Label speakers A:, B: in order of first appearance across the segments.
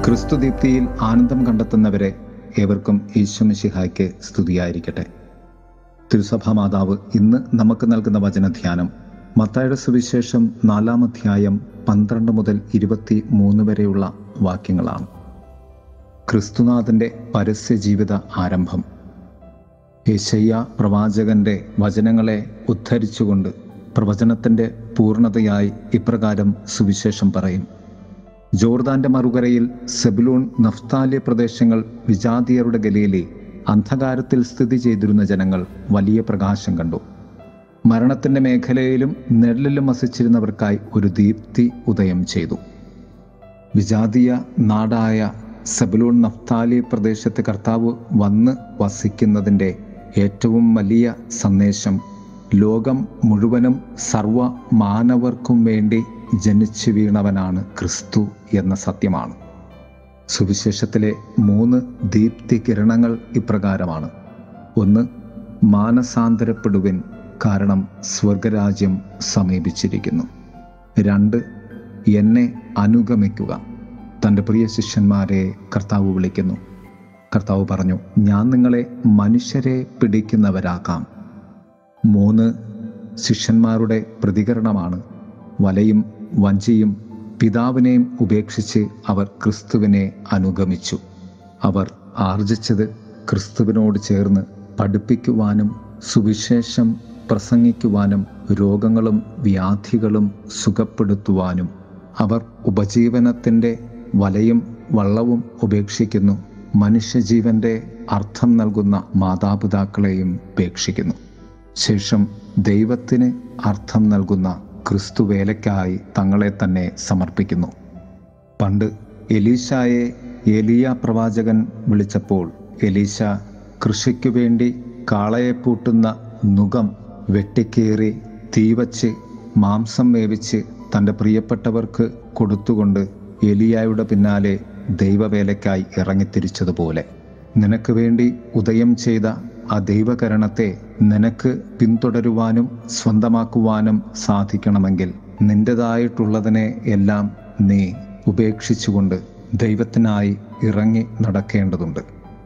A: ക്രിസ്തുദീപ്തിയിൽ ആനന്ദം കണ്ടെത്തുന്നവരെ ഏവർക്കും ഈശ്വമിശിഹായ്ക്ക് സ്തുതിയായിരിക്കട്ടെ തിരുസഭാ മാതാവ് ഇന്ന് നമുക്ക് നൽകുന്ന വചനധ്യാനം മത്തായുടെ സുവിശേഷം നാലാം അധ്യായം പന്ത്രണ്ട് മുതൽ ഇരുപത്തി മൂന്ന് വരെയുള്ള വാക്യങ്ങളാണ് ക്രിസ്തുനാഥന്റെ പരസ്യ ജീവിത ആരംഭം യേശയ്യ പ്രവാചകന്റെ വചനങ്ങളെ ഉദ്ധരിച്ചുകൊണ്ട് പ്രവചനത്തിന്റെ പൂർണ്ണതയായി ഇപ്രകാരം സുവിശേഷം പറയും ജോർദാന്റെ മറുകരയിൽ സെബുലൂൺ നഫ്താലി പ്രദേശങ്ങൾ വിജാതിയരുടെ ഗലിയിലെ അന്ധകാരത്തിൽ സ്ഥിതി ചെയ്തിരുന്ന ജനങ്ങൾ വലിയ പ്രകാശം കണ്ടു മരണത്തിന്റെ മേഖലയിലും നെഴലിലും വസിച്ചിരുന്നവർക്കായി ഒരു ദീപ്തി ഉദയം ചെയ്തു വിജാതീയ നാടായ സെബുലൂൺ നഫ്താലി പ്രദേശത്ത് കർത്താവ് വന്ന് വസിക്കുന്നതിൻ്റെ ഏറ്റവും വലിയ സന്ദേശം ലോകം മുഴുവനും സർവ മാനവർക്കും വേണ്ടി ജനിച്ചു വീണവനാണ് ക്രിസ്തു എന്ന സത്യമാണ് സുവിശേഷത്തിലെ മൂന്ന് ദീപ്തി കിരണങ്ങൾ ഇപ്രകാരമാണ് ഒന്ന് മാനസാന്തരപ്പെടുവിൻ കാരണം സ്വർഗരാജ്യം സമീപിച്ചിരിക്കുന്നു രണ്ട് എന്നെ അനുഗമിക്കുക തൻ്റെ പ്രിയ ശിഷ്യന്മാരെ കർത്താവ് വിളിക്കുന്നു കർത്താവ് പറഞ്ഞു ഞാൻ നിങ്ങളെ മനുഷ്യരെ പിടിക്കുന്നവരാക്കാം മൂന്ന് ശിഷ്യന്മാരുടെ പ്രതികരണമാണ് വലയും വഞ്ചിയും പിതാവിനെയും ഉപേക്ഷിച്ച് അവർ ക്രിസ്തുവിനെ അനുഗമിച്ചു അവർ ആർജിച്ചത് ക്രിസ്തുവിനോട് ചേർന്ന് പഠിപ്പിക്കുവാനും സുവിശേഷം പ്രസംഗിക്കുവാനും രോഗങ്ങളും വ്യാധികളും സുഖപ്പെടുത്തുവാനും അവർ ഉപജീവനത്തിൻ്റെ വലയും വള്ളവും ഉപേക്ഷിക്കുന്നു മനുഷ്യജീവന്റെ അർത്ഥം നൽകുന്ന മാതാപിതാക്കളെയും ഉപേക്ഷിക്കുന്നു ശേഷം ദൈവത്തിന് അർത്ഥം നൽകുന്ന ക്രിസ്തു വേലയ്ക്കായി തങ്ങളെ തന്നെ സമർപ്പിക്കുന്നു പണ്ട് എലീശായെ എലിയ പ്രവാചകൻ വിളിച്ചപ്പോൾ എലീശ കൃഷിക്കു വേണ്ടി കാളയെ പൂട്ടുന്ന നുകം വെട്ടിക്കേറി തീവച്ച് മാംസം വേവിച്ച് തൻ്റെ പ്രിയപ്പെട്ടവർക്ക് കൊടുത്തുകൊണ്ട് എലിയായുടെ പിന്നാലെ ദൈവവേലയ്ക്കായി ഇറങ്ങിത്തിരിച്ചതുപോലെ നിനക്ക് വേണ്ടി ഉദയം ചെയ്ത ആ ദൈവകരണത്തെ നിനക്ക് പിന്തുടരുവാനും സ്വന്തമാക്കുവാനും സാധിക്കണമെങ്കിൽ നിന്റേതായിട്ടുള്ളതിനെ എല്ലാം നീ ഉപേക്ഷിച്ചുകൊണ്ട് ദൈവത്തിനായി ഇറങ്ങി നടക്കേണ്ടതുണ്ട്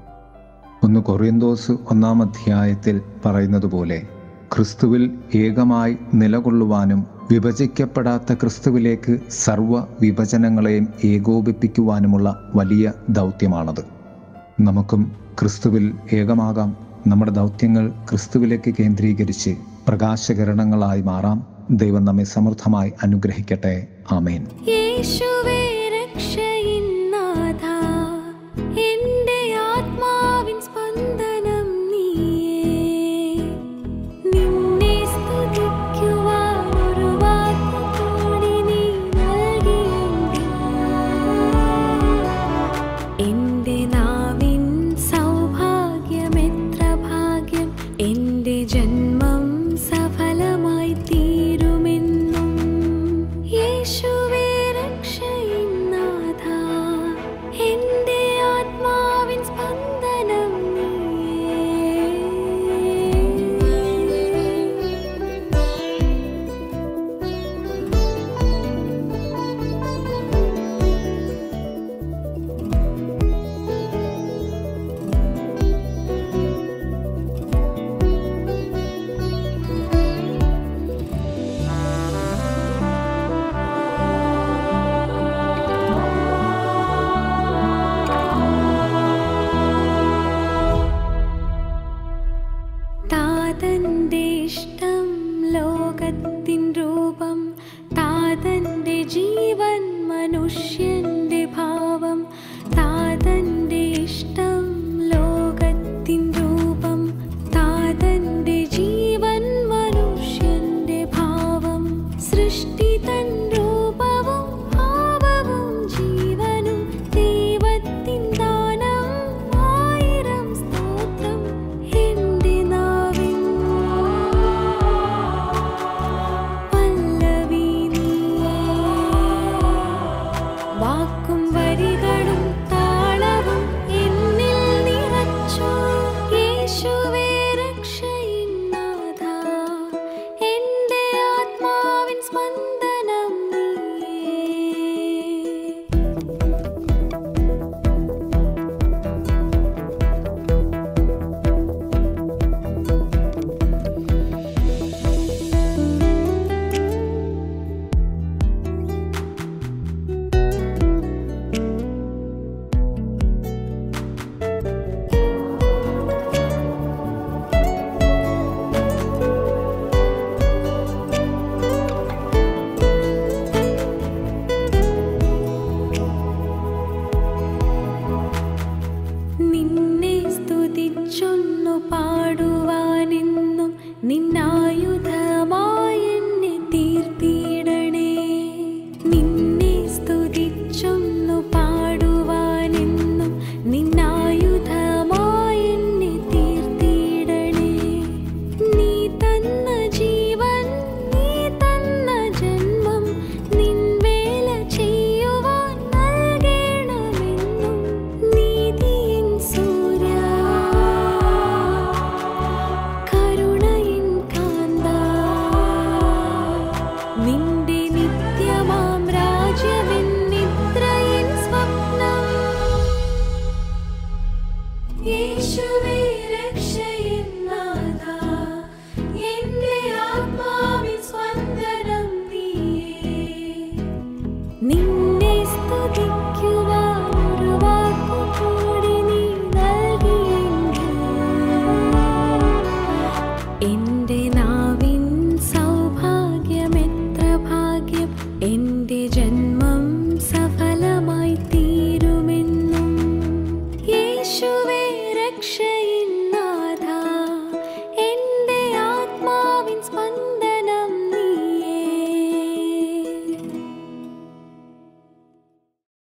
A: ഒന്ന് കൊറിയന്തോസ് ഒന്നാം അധ്യായത്തിൽ പറയുന്നത് പോലെ ക്രിസ്തുവിൽ ഏകമായി നിലകൊള്ളുവാനും വിഭജിക്കപ്പെടാത്ത ക്രിസ്തുവിലേക്ക് സർവ വിഭജനങ്ങളെയും ഏകോപിപ്പിക്കുവാനുമുള്ള വലിയ ദൗത്യമാണത് നമുക്കും ക്രിസ്തുവിൽ ഏകമാകാം നമ്മുടെ ദൗത്യങ്ങൾ ക്രിസ്തുവിലേക്ക് കേന്ദ്രീകരിച്ച് പ്രകാശകരണങ്ങളായി മാറാം ദൈവം നമ്മെ സമൃദ്ധമായി അനുഗ്രഹിക്കട്ടെ ആമേൻ
B: യേശുവേ രക്ഷ